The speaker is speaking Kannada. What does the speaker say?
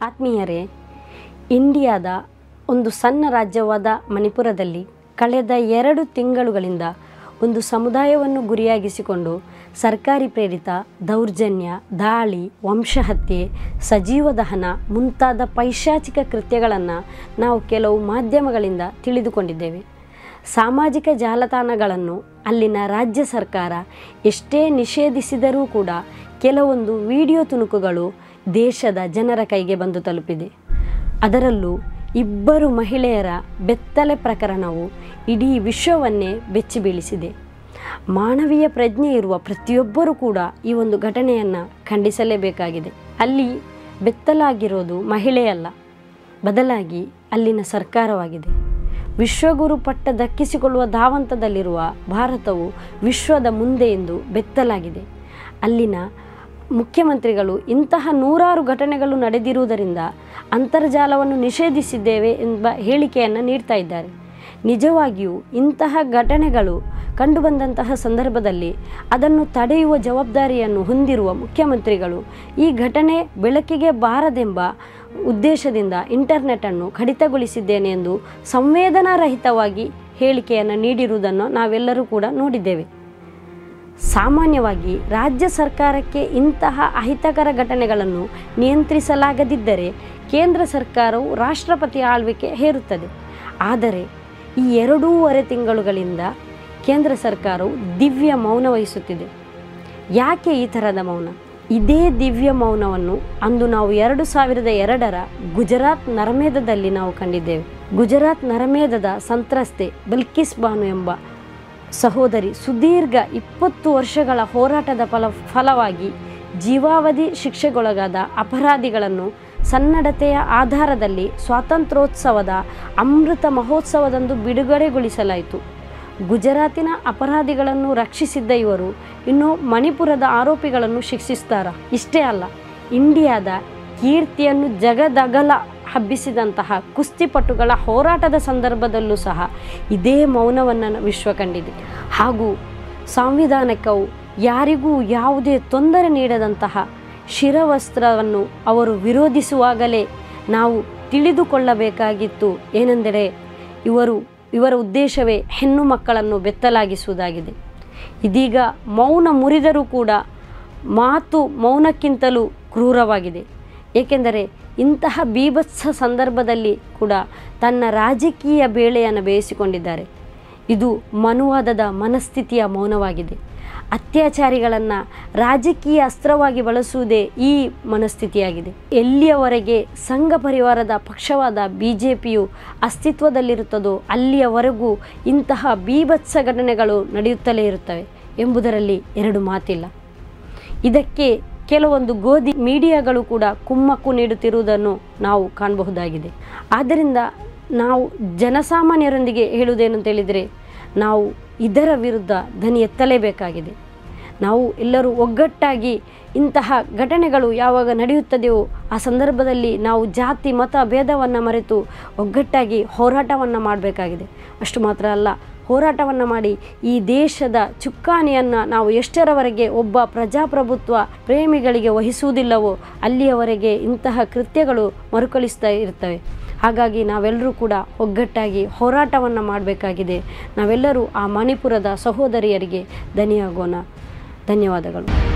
ಆತ್ಮೀಯರೇ ಇಂಡಿಯಾದ ಒಂದು ಸಣ್ಣ ರಾಜ್ಯವಾದ ಮಣಿಪುರದಲ್ಲಿ ಕಳೆದ ಎರಡು ತಿಂಗಳುಗಳಿಂದ ಒಂದು ಸಮುದಾಯವನ್ನು ಗುರಿಯಾಗಿಸಿಕೊಂಡು ಸರ್ಕಾರಿ ಪ್ರೇರಿತ ದೌರ್ಜನ್ಯ ದಾಳಿ ವಂಶಹತ್ಯೆ ಸಜೀವ ದಹನ ಮುಂತಾದ ಪೈಶಾಚಿಕ ಕೃತ್ಯಗಳನ್ನು ನಾವು ಕೆಲವು ಮಾಧ್ಯಮಗಳಿಂದ ತಿಳಿದುಕೊಂಡಿದ್ದೇವೆ ಸಾಮಾಜಿಕ ಜಾಲತಾಣಗಳನ್ನು ಅಲ್ಲಿನ ರಾಜ್ಯ ಸರ್ಕಾರ ಎಷ್ಟೇ ನಿಷೇಧಿಸಿದರೂ ಕೂಡ ಕೆಲವೊಂದು ವಿಡಿಯೋ ತುಣುಕುಗಳು ದೇಶದ ಜನರ ಕೈಗೆ ಬಂದು ತಲುಪಿದೆ ಅದರಲ್ಲೂ ಇಬ್ಬರು ಮಹಿಳೆಯರ ಬೆತ್ತಲೆ ಪ್ರಕರಣವು ಇಡೀ ವಿಶ್ವವನ್ನೇ ಬೆಚ್ಚಿ ಬೀಳಿಸಿದೆ ಮಾನವೀಯ ಪ್ರಜ್ಞೆ ಇರುವ ಪ್ರತಿಯೊಬ್ಬರೂ ಕೂಡ ಈ ಒಂದು ಘಟನೆಯನ್ನು ಖಂಡಿಸಲೇಬೇಕಾಗಿದೆ ಅಲ್ಲಿ ಬೆತ್ತಲಾಗಿರೋದು ಮಹಿಳೆಯಲ್ಲ ಬದಲಾಗಿ ಅಲ್ಲಿನ ಸರ್ಕಾರವಾಗಿದೆ ವಿಶ್ವಗುರು ಪಟ್ಟ ದಕ್ಕಿಸಿಕೊಳ್ಳುವ ಧಾವಂತದಲ್ಲಿರುವ ಭಾರತವು ವಿಶ್ವದ ಮುಂದೆ ಎಂದು ಬೆತ್ತಲಾಗಿದೆ ಅಲ್ಲಿನ ಮುಖ್ಯಮಂತ್ರಿಗಳು ಇಂತಹ ನೂರಾರು ಘಟನೆಗಳು ನಡೆದಿರುವುದರಿಂದ ಅಂತರ್ಜಾಲವನ್ನು ನಿಷೇಧಿಸಿದ್ದೇವೆ ಎಂಬ ಹೇಳಿಕೆಯನ್ನು ನೀಡ್ತಾ ಇದ್ದಾರೆ ನಿಜವಾಗಿಯೂ ಇಂತಹ ಘಟನೆಗಳು ಕಂಡುಬಂದಂತಹ ಸಂದರ್ಭದಲ್ಲಿ ಅದನ್ನು ತಡೆಯುವ ಜವಾಬ್ದಾರಿಯನ್ನು ಹೊಂದಿರುವ ಮುಖ್ಯಮಂತ್ರಿಗಳು ಈ ಘಟನೆ ಬೆಳಕಿಗೆ ಬಾರದೆಂಬ ಉದ್ದೇಶದಿಂದ ಇಂಟರ್ನೆಟ್ಟನ್ನು ಕಡಿತಗೊಳಿಸಿದ್ದೇನೆ ಎಂದು ಸಂವೇದನಾರಹಿತವಾಗಿ ಹೇಳಿಕೆಯನ್ನು ನೀಡಿರುವುದನ್ನು ನಾವೆಲ್ಲರೂ ಕೂಡ ನೋಡಿದ್ದೇವೆ ಸಾಮಾನ್ಯವಾಗಿ ರಾಜ್ಯ ಸರ್ಕಾರಕ್ಕೆ ಇಂತಹ ಅಹಿತಕರ ಘಟನೆಗಳನ್ನು ನಿಯಂತ್ರಿಸಲಾಗದಿದ್ದರೆ ಕೇಂದ್ರ ಸರ್ಕಾರವು ರಾಷ್ಟ್ರಪತಿ ಆಳ್ವಿಕೆ ಹೇರುತ್ತದೆ ಆದರೆ ಈ ಎರಡೂವರೆ ತಿಂಗಳುಗಳಿಂದ ಕೇಂದ್ರ ಸರ್ಕಾರವು ದಿವ್ಯ ಮೌನ ವಹಿಸುತ್ತಿದೆ ಯಾಕೆ ಈ ಥರದ ಮೌನ ಇದೇ ದಿವ್ಯ ಮೌನವನ್ನು ಅಂದು ನಾವು ಎರಡು ಸಾವಿರದ ಎರಡರ ಗುಜರಾತ್ ನರಮೇಧದಲ್ಲಿ ನಾವು ಕಂಡಿದ್ದೇವೆ ಗುಜರಾತ್ ನರಮೇಧದ ಸಂತ್ರಸ್ತೆ ಬಲ್ಕಿಸ್ ಬಾನು ಎಂಬ ಸಹೋದರಿ ಸುದೀರ್ಘ ಇಪ್ಪತ್ತು ವರ್ಷಗಳ ಹೋರಾಟದ ಫಲ ಫಲವಾಗಿ ಜೀವಾವಧಿ ಶಿಕ್ಷೆಗೊಳಗಾದ ಅಪರಾಧಿಗಳನ್ನು ಸನ್ನಡತೆಯ ಆಧಾರದಲ್ಲಿ ಸ್ವಾತಂತ್ರ್ಯೋತ್ಸವದ ಅಮೃತ ಮಹೋತ್ಸವದಂದು ಬಿಡುಗಡೆಗೊಳಿಸಲಾಯಿತು ಗುಜರಾತಿನ ಅಪರಾಧಿಗಳನ್ನು ರಕ್ಷಿಸಿದ್ದ ಇವರು ಇನ್ನು ಮಣಿಪುರದ ಆರೋಪಿಗಳನ್ನು ಶಿಕ್ಷಿಸ್ತಾರ ಇಷ್ಟೇ ಅಲ್ಲ ಇಂಡಿಯಾದ ಕೀರ್ತಿಯನ್ನು ಜಗದಗಲ ಹಬ್ಬಿಸಿದಂತಹ ಕುಸ್ತಿಪಟುಗಳ ಹೋರಾಟದ ಸಂದರ್ಭದಲ್ಲೂ ಸಹ ಇದೇ ಮೌನವನ್ನು ವಿಶ್ವ ಕಂಡಿದೆ ಹಾಗೂ ಸಂವಿಧಾನಕ್ಕವು ಯಾರಿಗೂ ಯಾವುದೇ ತೊಂದರೆ ನೀಡದಂತಹ ಶಿರವಸ್ತ್ರವನ್ನು ಅವರು ವಿರೋಧಿಸುವಾಗಲೇ ನಾವು ತಿಳಿದುಕೊಳ್ಳಬೇಕಾಗಿತ್ತು ಏನೆಂದರೆ ಇವರು ಇವರ ಉದ್ದೇಶವೇ ಹೆಣ್ಣು ಮಕ್ಕಳನ್ನು ಬೆತ್ತಲಾಗಿಸುವುದಾಗಿದೆ ಇದೀಗ ಮೌನ ಮುರಿದರೂ ಕೂಡ ಮಾತು ಮೌನಕ್ಕಿಂತಲೂ ಕ್ರೂರವಾಗಿದೆ ಏಕೆಂದರೆ ಇಂತಹ ಬೀಭತ್ಸ ಸಂದರ್ಭದಲ್ಲಿ ಕೂಡ ತನ್ನ ರಾಜಕೀಯ ಬೇಳೆಯನ್ನು ಬೇಯಿಸಿಕೊಂಡಿದ್ದಾರೆ ಇದು ಮನುವಾದದ ಮನಸ್ಥಿತಿಯ ಮೌನವಾಗಿದೆ ಅತ್ಯಾಚಾರಿಗಳನ್ನು ರಾಜಕೀಯ ಅಸ್ತ್ರವಾಗಿ ಬಳಸುವುದೇ ಈ ಮನಸ್ಥಿತಿಯಾಗಿದೆ ಎಲ್ಲಿಯವರೆಗೆ ಸಂಘ ಪರಿವಾರದ ಪಕ್ಷವಾದ ಬಿ ಜೆ ಪಿಯು ಅಸ್ತಿತ್ವದಲ್ಲಿರುತ್ತದೋ ಅಲ್ಲಿಯವರೆಗೂ ಇಂತಹ ಬೀಭತ್ಸ ಘಟನೆಗಳು ನಡೆಯುತ್ತಲೇ ಇರುತ್ತವೆ ಎಂಬುದರಲ್ಲಿ ಎರಡು ಮಾತಿಲ್ಲ ಇದಕ್ಕೆ ಕೆಲವೊಂದು ಗೋಧಿ ಮೀಡಿಯಾಗಳು ಕೂಡ ಕುಮ್ಮಕ್ಕು ನೀಡುತ್ತಿರುವುದನ್ನು ನಾವು ಕಾಣಬಹುದಾಗಿದೆ ಆದ್ದರಿಂದ ನಾವು ಜನಸಾಮಾನ್ಯರೊಂದಿಗೆ ಹೇಳುವುದೇನು ಅಂತೇಳಿದರೆ ನಾವು ಇದರ ವಿರುದ್ಧ ಧ್ವನಿ ಎತ್ತಲೇಬೇಕಾಗಿದೆ ನಾವು ಎಲ್ಲರೂ ಒಗ್ಗಟ್ಟಾಗಿ ಇಂತಹ ಘಟನೆಗಳು ಯಾವಾಗ ನಡೆಯುತ್ತದೆಯೋ ಆ ಸಂದರ್ಭದಲ್ಲಿ ನಾವು ಜಾತಿ ಮತ ಭೇದವನ್ನು ಮರೆತು ಒಗ್ಗಟ್ಟಾಗಿ ಹೋರಾಟವನ್ನು ಮಾಡಬೇಕಾಗಿದೆ ಅಷ್ಟು ಮಾತ್ರ ಅಲ್ಲ ಹೋರಾಟವನ್ನು ಮಾಡಿ ಈ ದೇಶದ ಚುಕ್ಕಾಣಿಯನ್ನು ನಾವು ಎಷ್ಟರವರೆಗೆ ಒಬ್ಬ ಪ್ರಜಾಪ್ರಭುತ್ವ ಪ್ರೇಮಿಗಳಿಗೆ ವಹಿಸುವುದಿಲ್ಲವೋ ಅಲ್ಲಿಯವರೆಗೆ ಇಂತಹ ಕೃತ್ಯಗಳು ಮರುಕಳಿಸ್ತಾ ಇರ್ತವೆ ಹಾಗಾಗಿ ನಾವೆಲ್ಲರೂ ಕೂಡ ಒಗ್ಗಟ್ಟಾಗಿ ಹೋರಾಟವನ್ನು ಮಾಡಬೇಕಾಗಿದೆ ನಾವೆಲ್ಲರೂ ಆ ಮಣಿಪುರದ ಸಹೋದರಿಯರಿಗೆ ಧನಿಯಾಗೋಣ ಧನ್ಯವಾದಗಳು